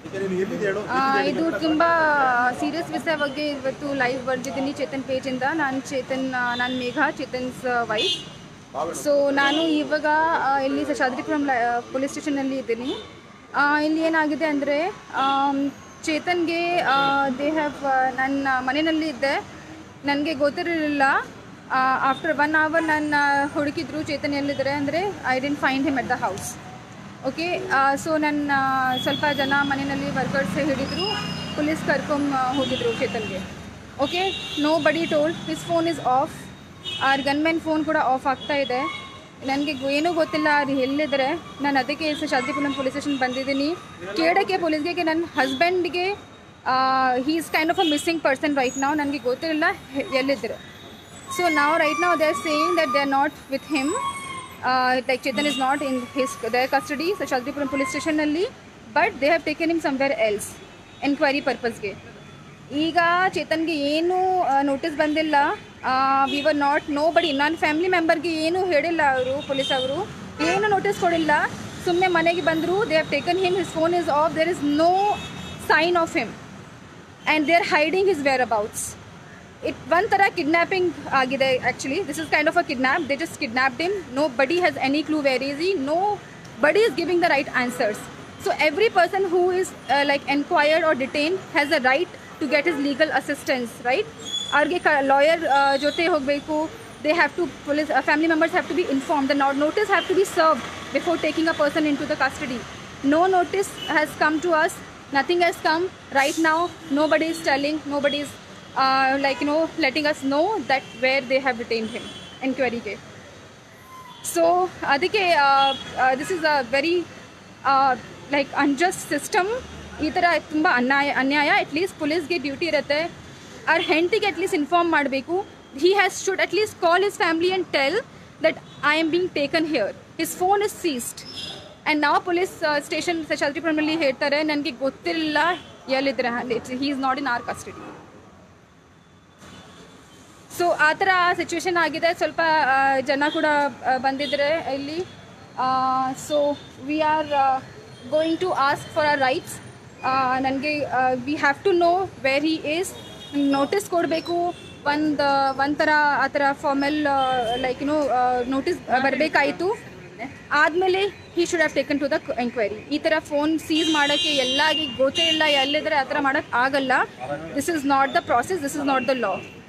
ಈಗ ನೀನು ಎಲ್ಲಿದೆ ಹೇಳು ಆ, ಇದು ತುಂಬ ಸೀರಿಯಸ್ ವಿಷಯ ಬಗ್ಗೆ ಇವತ್ತು ಲೈವ್ ಬರ್ತಿದ್ದೀನಿ ಚೇತನ್ ಪೇಜಿಂದ ನಾನು ಚೇತನ್ ನಾನು ಮೇಘಾ ಚೇತನ್ಸ್ ವೈಫ್ ಸೊ ನಾನು ಇವಾಗ ಆ, ಇಲ್ಲಿ ಶಶಾದ್ರಿಪುರಂ ಪೊಲೀಸ್ ಸ್ಟೇಷನಲ್ಲಿ ಇದ್ದೀನಿ ಆ, ಇಲ್ಲಿ ಏನಾಗಿದೆ ಅಂದರೆ ಚೇತನ್ಗೆ ದೇ ಹ್ಯಾವ್ ನನ್ನ ಮನೆಯಲ್ಲಿ ಇದ್ದೆ ನನಗೆ ಗೊತ್ತಿರಲಿಲ್ಲ ಆಫ್ಟರ್ ಒನ್ ಅವರ್ ನನ್ನ ಹುಡುಕಿದ್ರು ಚೇತನ್ ಎಲ್ಲಿದ್ದಾರೆ ಅಂದರೆ I didn't find him at the house okay so ನನ್ನ ಸ್ವಲ್ಪ ಜನ ಮನೆಯಲ್ಲಿ ವರ್ಕರ್ಸ್ ಹಿಡಿದ್ರು ಪೊಲೀಸ್ ಕರ್ಕೊಂಡ್ ಹೋಗಿದ್ರು ಚೇತನ್ಗೆ okay nobody told his phone is off or gunmen phone ಕೂಡ ಆಫ್ ಆಗ್ತಾ ಇದೆ ನನಗೆ ಏನೂ ಗೊತ್ತಿಲ್ಲ ಅದು ಎಲ್ಲಿದ್ದಾರೆ ನಾನು ಅದಕ್ಕೆ ಶಾಂತಿಪುರಂ ಪೊಲೀಸ್ ಸ್ಟೇಷನ್ ಬಂದಿದ್ದೀನಿ ಕೇಳಕ್ಕೆ ಪೊಲೀಸ್ಗೆ ನನ್ನ ಹಸ್ಬೆಂಡ್ಗೆ he is kind of a missing person right ನಾವು ನನಗೆ ಗೊತ್ತಿರಲಿಲ್ಲ ಎಲ್ಲಿದ್ದಾರೆ ಸೊ ನಾವು ರೈಟ್ ನಾವು they are saying that they are not with him like Chetan is not in his their custody Shantipuram police ಸ್ಟೇಷನಲ್ಲಿ but they have taken him somewhere else enquiry ಪರ್ಪಸ್ಗೆ ಈಗ ಚೇತನ್ಗೆ ಏನು ನೋಟಿಸ್ ಬಂದಿಲ್ಲ ವಿ ವರ್ ನಾಟ್ ನೋ ಬಡಿ ನನ್ನ family ಮೆಂಬರ್ಗೆ ಏನು ಹೇಳಿಲ್ಲ ಅವರು ಪೊಲೀಸ್ ಅವರು ಏನು ನೋಟಿಸ್ ಕೊಡಿಲ್ಲ ಸುಮ್ಮನೆ ಮನೆಗೆ ಬಂದರು they have taken him his phone is off there is no sign of him and they are hiding his whereabouts it ಒಂಥರ ಕಿಡ್ನಾಪಿಂಗ್ ಆಗಿದೆ actually this is kind of a kidnap they just kidnapped him nobody has any clue where is ಈ nobody is giving the right answers. So every person who is uh, like enquired or detained has a right to get his legal assistance, right? ಅವ್ರಿಗೆ ಕ lawyer ಜೊತೆ ಹೋಗಬೇಕು they have to police family members have to be inform the notice have to be serve before taking a person into the custody no notice has come to us nothing has come right ನಾವು nobody is telling nobody is like you know letting us know that where they have detain him ಎನ್ಕ್ವೈರಿಗೆ so ಅದಕ್ಕೆ this is a very like unjust system ಈ ಥರ ತುಂಬ ಅನ್ಯಾಯ ಅನ್ಯಾಯ at least ಪೊಲೀಸ್ಗೆ duty ಇರುತ್ತೆ ಅವ್ರ ಹೆಂಡತಿಗೆ ಅಟ್ಲೀಸ್ಟ್ ಇನ್ಫಾರ್ಮ್ ಮಾಡಬೇಕು he has should at least call his family and tell that I am being taken here his phone is seized and ನಾವು ಪೊಲೀಸ್ ಸ್ಟೇಷನ್ ಶಾಲ್ತಿಪುರಮಲ್ಲಿ ಹೇಳ್ತಾರೆ ನನಗೆ ಗೊತ್ತಿಲ್ಲ ಎಲ್ಲಿದ್ರೆ he is not in our custody so ಆ ಥರ situation ಆಗಿದೆ ಸ್ವಲ್ಪ ಆ, ಜನ ಕೂಡ ಆ, ಬಂದಿದ್ದಾರೆ ಇಲ್ಲಿ so we are going to ask for our rights ನನಗೆ we have to know where he is notice ಕೊಡಬೇಕು ಒಂದು ಒಂಥರ ಆ ಥರ formal like you know notice ಬರಬೇಕಾಯಿತು ಆದಮೇಲೆ he should have taken to the enquiry ಈ ಥರ ಫೋನ್ ಸೀಸ್ ಮಾಡೋಕ್ಕೆ ಎಲ್ಲಾಗಿ ಗೊತ್ತೇ ಇಲ್ಲ ಎಲ್ಲಿದ್ರೆ ಆ ಥರ ಮಾಡೋಕ್ಕೆ ಆಗಲ್ಲ this is not the process this is not the law